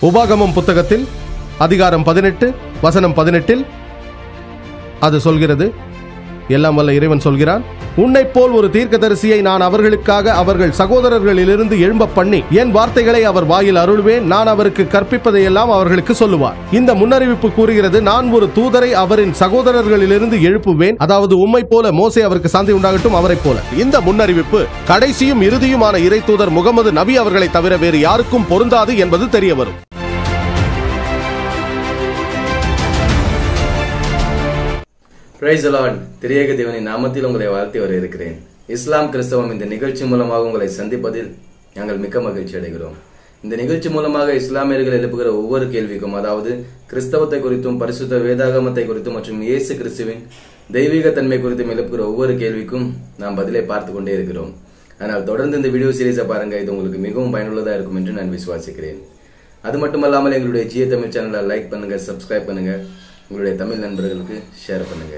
உபாகமம் புத்தகத்தில் அதிகாரம் பதினெட்டு வசனம் பதினெட்டில் அது சொல்கிறது எல்லாம் வல்ல இறைவன் சொல்கிறான் உன்னைப் போல் ஒரு தீர்க்கதரிசியை நான் அவர்களுக்காக அவர்கள் சகோதரர்களிலிருந்து எழும்ப பண்ணி என் வார்த்தைகளை அவர் வாயில் அருள்வேன் நான் அவருக்கு கற்பிப்பதையெல்லாம் அவர்களுக்கு சொல்லுவார் இந்த முன்னறிவிப்பு கூறுகிறது நான் ஒரு தூதரை அவரின் சகோதரர்களிலிருந்து எழுப்புவேன் அதாவது உம்மை போல மோசே அவருக்கு சாந்தி உண்டாகட்டும் அவரைப் போல இந்த முன்னறிவிப்பு கடைசியும் இறுதியுமான இறை தூதர் முகமது நபி அவர்களை தவிர வேறு யாருக்கும் பொருந்தாது என்பது தெரிய வரும் பிரைஸ் லார்ட் திரியேக தேவனின் நாமத்தில் உங்களை வாழ்த்தி வர இருக்கிறேன் இஸ்லாம் கிறிஸ்தவம் இந்த நிகழ்ச்சி மூலமாக உங்களை சந்திப்பதில் நாங்கள் மிக்க மகிழ்ச்சி அடைகிறோம் இந்த நிகழ்ச்சி மூலமாக இஸ்லாமியர்கள் எழுப்புகிற ஒவ்வொரு கேள்விக்கும் அதாவது கிறிஸ்தவத்தை குறித்தும் பரிசுத்த வேதாகமத்தை குறித்தும் மற்றும் இயேசு கிறிஸ்துவின் தெய்வீக தன்மை குறித்தும் எழுப்புகிற ஒவ்வொரு கேள்விக்கும் நாம் பதிலை பார்த்து கொண்டே இருக்கிறோம் ஆனால் தொடர்ந்து இந்த வீடியோ சீரிஸை பாருங்க இது உங்களுக்கு மிகவும் பயனுள்ளதா இருக்கும் என்று நான் விசுவாசிக்கிறேன் அது மட்டுமல்லாமல் எங்களுடைய ஜிய தமிழ் சேனலை லைக் பண்ணுங்க சப்ஸ்கிரைப் பண்ணுங்க உங்களுடைய தமிழ் நண்பர்களுக்கு ஷேர் பண்ணுங்க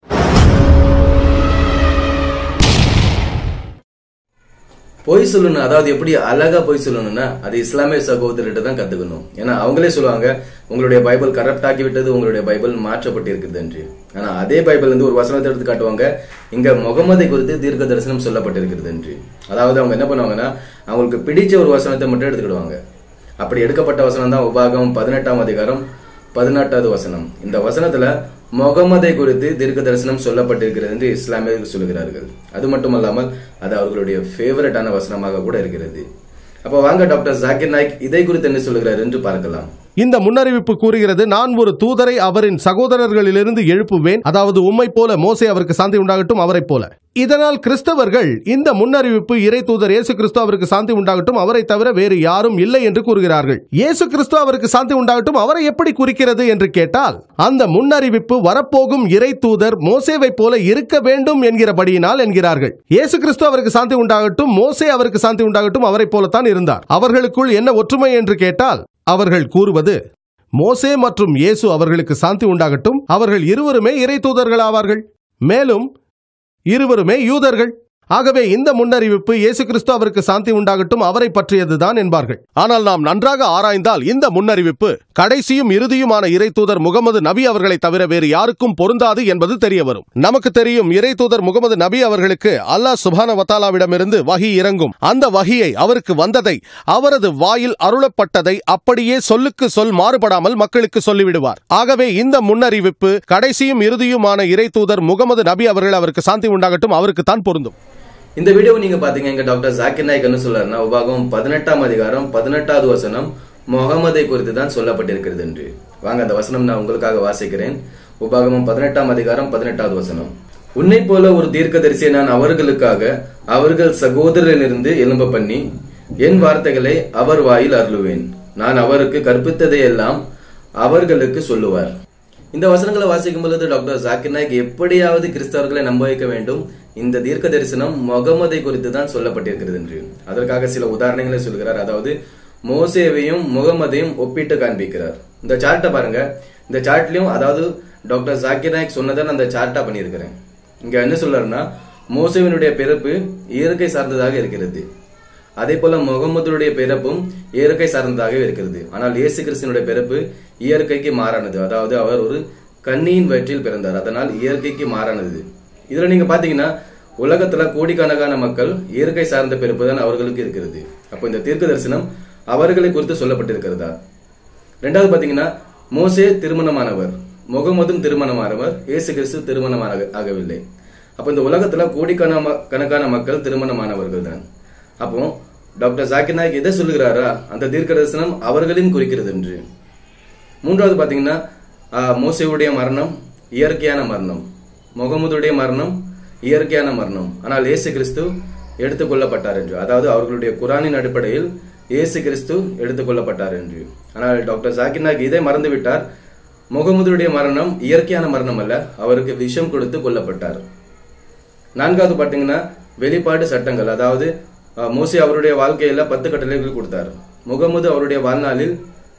பொய் சொல்லணும் அதாவது எப்படி அழகா பொய் சொல்லணும்னா அது இஸ்லாமிய சகோதரர்கிட்ட தான் கத்துக்கணும் ஏன்னா அவங்களே சொல்லுவாங்க உங்களுடைய பைபிள் கரப்ட் ஆக்கி விட்டது உங்களுடைய பைபிள் மாற்றப்பட்டு இருக்குது என்று ஆனா அதே பைபிள் வந்து ஒரு வசனத்தை எடுத்து காட்டுவாங்க இங்க முகமதை குறித்து தீர்க்க தரிசனம் சொல்லப்பட்டிருக்கிறது என்று அதாவது அவங்க என்ன பண்ணுவாங்கன்னா அவங்களுக்கு பிடிச்ச ஒரு வசனத்தை மட்டும் எடுத்துக்கிடுவாங்க அப்படி எடுக்கப்பட்ட வசனம் தான் உபாகம் பதினெட்டாம் அதிகாரம் பதினெட்டாவது வசனம் இந்த வசனத்துல முகமதை குறித்து தீர்க்க தரிசனம் சொல்லப்பட்டிருக்கிறது என்று இஸ்லாமியர்கள் சொல்லுகிறார்கள் அது மட்டுமல்லாமல் அது அவர்களுடைய ஃபேவரட்டான வசனமாக கூட இருக்கிறது அப்போ வாங்க டாக்டர் ஜாகிர் நாயக் இதை குறித்து என்ன சொல்லுகிறார் என்று பார்க்கலாம் இந்த முன்னறிவிப்பு கூறுகிறது நான் ஒரு தூதரை அவரின் சகோதரர்களிலிருந்து எழுப்புவேன் அதாவது உம்மை போல மோசே அவருக்கு சாந்தி உண்டாகட்டும் அவரைப் போல இதனால் கிறிஸ்தவர்கள் இந்த முன்னறிவிப்பு இறை தூதர் இயேசு கிறிஸ்து அவருக்கு சாந்தி உண்டாகட்டும் அவரை தவிர வேறு யாரும் இல்லை என்று கூறுகிறார்கள் இயேசு கிறிஸ்து அவருக்கு சாந்தி உண்டாகட்டும் அவரை எப்படி குறிக்கிறது என்று கேட்டால் அந்த முன்னறிவிப்பு வரப்போகும் இறை தூதர் மோசேவை போல இருக்க வேண்டும் என்கிறபடியினால் என்கிறார்கள் இயேசு கிறிஸ்து அவருக்கு சாந்தி உண்டாகட்டும் மோசே அவருக்கு சாந்தி உண்டாகட்டும் அவரைப் போலத்தான் இருந்தார் அவர்களுக்குள் என்ன ஒற்றுமை என்று கேட்டால் அவர்கள் கூறுவது மோசே மற்றும் இயேசு அவர்களுக்கு சாந்தி உண்டாகட்டும் அவர்கள் இருவருமே இறை தூதர்களாவார்கள் மேலும் இருவருமே யூதர்கள் ஆகவே இந்த முன்னறிவிப்பு இயேசு கிறிஸ்து அவருக்கு சாந்தி உண்டாகட்டும் அவரை பற்றியதுதான் என்பார்கள் ஆனால் நாம் நன்றாக ஆராய்ந்தால் இந்த முன்னறிவிப்பு கடைசியும் இறுதியுமான இறை தூதர் முகமது நபி அவர்களை தவிர வேறு யாருக்கும் பொருந்தாது என்பது தெரிய வரும் நமக்கு தெரியும் இறை தூதர் முகமது நபி அவர்களுக்கு அல்லாஹ் சுபான வத்தாலாவிடமிருந்து வகி இறங்கும் அந்த வகியை அவருக்கு வந்ததை அவரது வாயில் அருளப்பட்டதை அப்படியே சொல்லுக்கு சொல் மாறுபடாமல் மக்களுக்கு சொல்லிவிடுவார் ஆகவே இந்த முன்னறிவிப்பு கடைசியும் இறுதியுமான இறை தூதர் முகமது நபி அவர்கள் அவருக்கு சாந்தி உண்டாகட்டும் அவருக்கு தான் பொருந்தும் இந்த வீடியோவை நீங்க பாத்தீங்க எங்க டாக்டர் ஜாக்கிர் நாயக் என்ன சொல்றாருன்னா உபாகம் பதினெட்டாம் அதிகாரம் பதினெட்டாவது வசனம் முகமதை குறித்து தான் சொல்லப்பட்டிருக்கிறது என்று வாங்க அந்த வசனம் நான் உங்களுக்காக வாசிக்கிறேன் உபாகமம் பதினெட்டாம் அதிகாரம் பதினெட்டாவது வசனம் உன்னை போல ஒரு தீர்க்கதரிசியை நான் அவர்களுக்காக அவர்கள் சகோதரரிலிருந்து எழும்ப பண்ணி என் வார்த்தைகளை அவர் வாயில் அருளுவேன் நான் அவருக்கு கற்பித்ததை எல்லாம் அவர்களுக்கு சொல்லுவார் இந்த வசனங்களை வாசிக்கும் பொழுது டாக்டர் ஜாக்கிர் நாயக் எப்படியாவது கிறிஸ்தவர்களை நம்ப வைக்க வேண்டும் இந்த தீர்க்க தரிசனம் முகமதை குறித்து தான் சொல்லப்பட்டிருக்கிறது என்று அதற்காக சில உதாரணங்களை சொல்கிறார் அதாவது மோசேவையும் முகமதையும் ஒப்பிட்டு காண்பிக்கிறார் இந்த சார்ட்டை பாருங்க இந்த சார்ட்லயும் அதாவது டாக்டர் ஜாக்கிர் நாயக் சொன்னதை நான் அந்த சார்ட்டா பண்ணியிருக்கிறேன் இங்க என்ன சொல்றாருன்னா மோசேவினுடைய பிறப்பு இயற்கை சார்ந்ததாக இருக்கிறது அதே போல முகமதுடைய பிறப்பும் இயற்கை சார்ந்ததாகவே இருக்கிறது ஆனால் இயேசு கிறிஸ்தனுடைய பிறப்பு இயற்கைக்கு மாறானது அதாவது அவர் ஒரு கன்னியின் வயிற்றில் பிறந்தார் அதனால் இயற்கைக்கு மாறானது இதுல நீங்க பாத்தீங்கன்னா உலகத்துல கோடிக்கணக்கான மக்கள் இயற்கை சார்ந்த பிறப்பு தான் அவர்களுக்கு இருக்கிறது அப்போ இந்த தீர்க்க தரிசனம் அவர்களை குறித்து சொல்லப்பட்டிருக்கிறதா ரெண்டாவது பாத்தீங்கன்னா மோசே திருமணமானவர் முகமதும் திருமணமானவர் இயேசு கிறிஸ்து திருமணமான ஆகவில்லை அப்போ இந்த உலகத்துல கோடிக்கண கணக்கான மக்கள் திருமணமானவர்கள் தான் அப்போ டாக்டர் ஜாக்கிர் நாயக் எதை சொல்லுகிறாரா அந்த தீர்க்க தரிசனம் அவர்களையும் குறிக்கிறது என்று மூன்றாவது பாத்தீங்கன்னா ஆஹ், மோசேவுடைய மரணம் இயற்கையான மரணம் முகமதுடைய மரணம் இயற்கையான மரணம் ஆனால் இயேசு கிறிஸ்து எடுத்துக்கொள்ளப்பட்டார் என்று அதாவது அவர்களுடைய குரானின் அடிப்படையில் இயேசு கிறிஸ்து எடுத்துக்கொள்ளப்பட்டார் என்று ஆனால் டாக்டர் ஜாக்கிர் நாயக் இதை மறந்து விட்டார் முகமதுடைய மரணம் இயற்கையான மரணம் அல்ல அவருக்கு விஷம் கொடுத்து கொல்லப்பட்டார் நான்காவது பாத்தீங்கன்னா வெளிப்பாடு சட்டங்கள் அதாவது அஹ், மோசே அவருடைய வாழ்க்கையில பத்து கட்டளைகள் கொடுத்தார் முகமது அவருடைய வாழ்நாளில்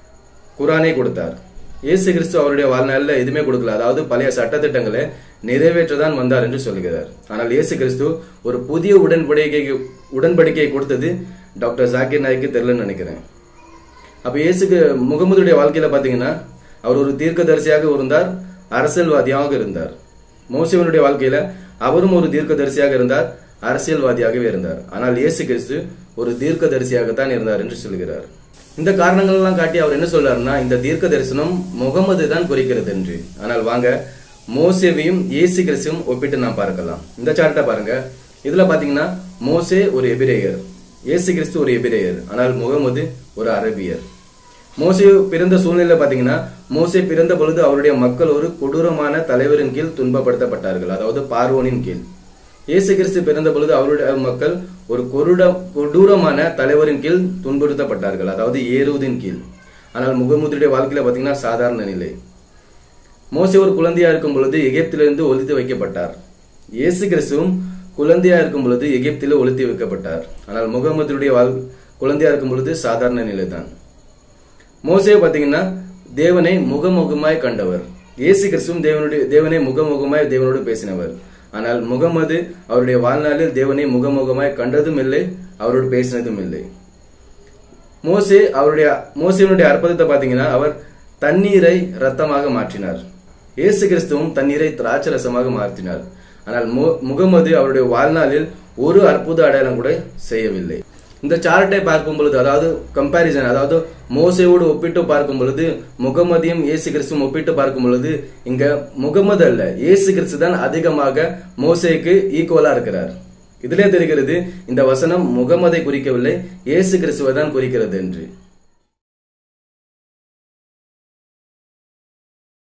குரானை கொடுத்தார் இயேசு கிறிஸ்து அவருடைய வாழ்நாளில் எதுவுமே கொடுக்கல அதாவது பழைய சட்டத்திட்டங்களை நிறைவேற்றதான் வந்தார் என்று சொல்கிறார் ஆனால் இயேசு கிறிஸ்து ஒரு புதிய உடன்படிக்கை உடன்படிக்கையை கொடுத்தது டாக்டர் ஜாக்கிர் நாய்க்கு தெரியலன்னு நினைக்கிறேன் அப்ப இயேசுக்கு முகமதுடைய வாழ்க்கையில பாத்தீங்கன்னா அவர் ஒரு தீர்க்கதரிசியாக இருந்தார் அரசியல்வாதியாக இருந்தார் மோசேவனுடைய வாழ்க்கையில அவரும் ஒரு தீர்க்கதரிசியாக இருந்தார் அரசியல்வாதியாகவே இருந்தார் ஆனால் இயேசு கிறிஸ்து ஒரு தீர்க்கதரிசியாகத்தான் இருந்தார் என்று சொல்கிறார் இந்த காரணங்கள் எல்லாம் காட்டி அவர் என்ன சொல்றாருன்னா இந்த தீர்க்க தரிசனம் முகமது தான் குறிக்கிறது என்று ஆனால் வாங்க மோசேவையும் இயேசு கிறிஸ்துவும் ஒப்பிட்டு நாம் பார்க்கலாம் இந்த சார்ட்டை பாருங்க இதுல பாத்தீங்கன்னா மோசே ஒரு எபிரேயர் இயேசு கிறிஸ்து ஒரு எபிரேயர் ஆனால் முகமது ஒரு அரபியர் மோசே பிறந்த சூழ்நிலை பாத்தீங்கன்னா மோசே பிறந்த பொழுது அவருடைய மக்கள் ஒரு கொடூரமான தலைவரின் கீழ் துன்பப்படுத்தப்பட்டார்கள் அதாவது பார்வோனின் கீழ் இயேசு கிறிஸ்து பிறந்த பொழுது அவருடைய மக்கள் ஒரு கொருட கொடூரமான தலைவரின் கீழ் துன்புறுத்தப்பட்டார்கள் அதாவது ஏறுவதின் கீழ் ஆனால் முகமதுடைய வாழ்க்கையில பாத்தீங்கன்னா சாதாரண நிலை மோசே ஒரு குழந்தையா இருக்கும் பொழுது எகிப்திலிருந்து ஒழித்து வைக்கப்பட்டார் இயேசு கிறிஸ்துவும் குழந்தையா இருக்கும் பொழுது எகிப்தில ஒழித்து வைக்கப்பட்டார் ஆனால் முகமதுடைய வாழ் குழந்தையா இருக்கும் பொழுது சாதாரண நிலைதான் மோசே பாத்தீங்கன்னா தேவனை முகமுகமாய் கண்டவர் இயேசு கிறிஸ்துவும் தேவனுடைய தேவனை முகமுகமாய் தேவனோடு பேசினவர் ஆனால் முகமது அவருடைய வாழ்நாளில் தேவனை முகமுகமாய் கண்டதும் இல்லை அவரோடு பேசினதும் இல்லை மோசே அவருடைய மோசேனுடைய அற்புதத்தை பாத்தீங்கன்னா அவர் தண்ணீரை ரத்தமாக மாற்றினார் இயேசு கிறிஸ்துவும் தண்ணீரை திராட்சை ரசமாக மாற்றினார் ஆனால் மு- முகமது அவருடைய வாழ்நாளில் ஒரு அற்புத அடையாளம் கூட செய்யவில்லை இந்த சார்ட்டை பார்க்கும் பொழுது அதாவது கம்பாரிசன் அதாவது மோசையோடு ஒப்பிட்டு பார்க்கும் பொழுது முகமதியும் இயேசு கிறிஸ்துவும் ஒப்பிட்டு பார்க்கும் பொழுது இங்க முகமது அல்ல இயேசு கிறிஸ்து தான் அதிகமாக மோசேக்கு ஈக்குவலா இருக்கிறார் இதிலே தெரிகிறது இந்த வசனம் முகமதை குறிக்கவில்லை இயேசு கிறிஸ்துவை தான் குறிக்கிறது என்று